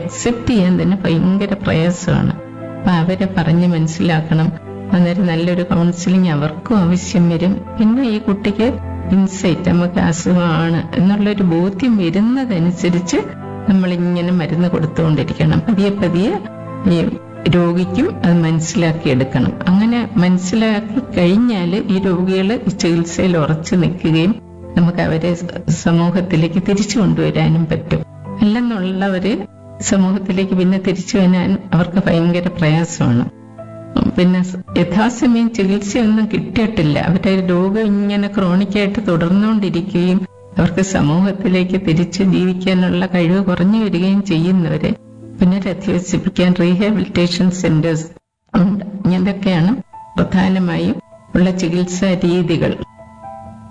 accept ചെയ്യാൻ തന്നെ ഭയങ്കര പ്രയാസമാണ് അപ്പൊ അവരെ പറഞ്ഞ് മനസ്സിലാക്കണം അന്നേരം നല്ലൊരു കൗൺസിലിംഗ് അവർക്കും ആവശ്യം വരും പിന്നെ ഈ കുട്ടിക്ക് ഇൻസൈറ്റ് നമുക്ക് അസുഖമാണ് എന്നുള്ളൊരു ബോധ്യം വരുന്നതനുസരിച്ച് നമ്മൾ ഇങ്ങനെ മരുന്ന് കൊടുത്തുകൊണ്ടിരിക്കണം പതിയെ പതിയെ ഈ രോഗിക്കും അത് മനസ്സിലാക്കിയെടുക്കണം അങ്ങനെ മനസ്സിലാക്കി കഴിഞ്ഞാൽ ഈ രോഗികൾ ചികിത്സയിൽ ഉറച്ചു നിൽക്കുകയും നമുക്ക് അവരെ സ- സമൂഹത്തിലേക്ക് തിരിച്ചു കൊണ്ടുവരാനും പറ്റും അല്ലെന്നുള്ളവര് സമൂഹത്തിലേക്ക് പിന്നെ തിരിച്ചു വരാൻ അവർക്ക് ഭയങ്കര പ്രയാസമാണ് പിന്നെ സ് യഥാസമയം ചികിത്സയൊന്നും കിട്ടിയിട്ടില്ല അവരുടെ രോഗം ഇങ്ങനെ ക്രോണിക്കായിട്ട് തുടർന്നുകൊണ്ടിരിക്കുകയും അവർക്ക് സമൂഹത്തിലേക്ക് തിരിച്ച് ജീവിക്കാനുള്ള കഴിവ് കുറഞ്ഞു വരികയും ചെയ്യുന്നവരെ പുനരധിവസിപ്പിക്കാൻ റീഹാബിലിറ്റേഷൻ സെന്റേഴ്സ് ഉണ്ട് ഇതൊക്കെയാണ് പ്രധാനമായും ഉള്ള ചികിത്സാ രീതികൾ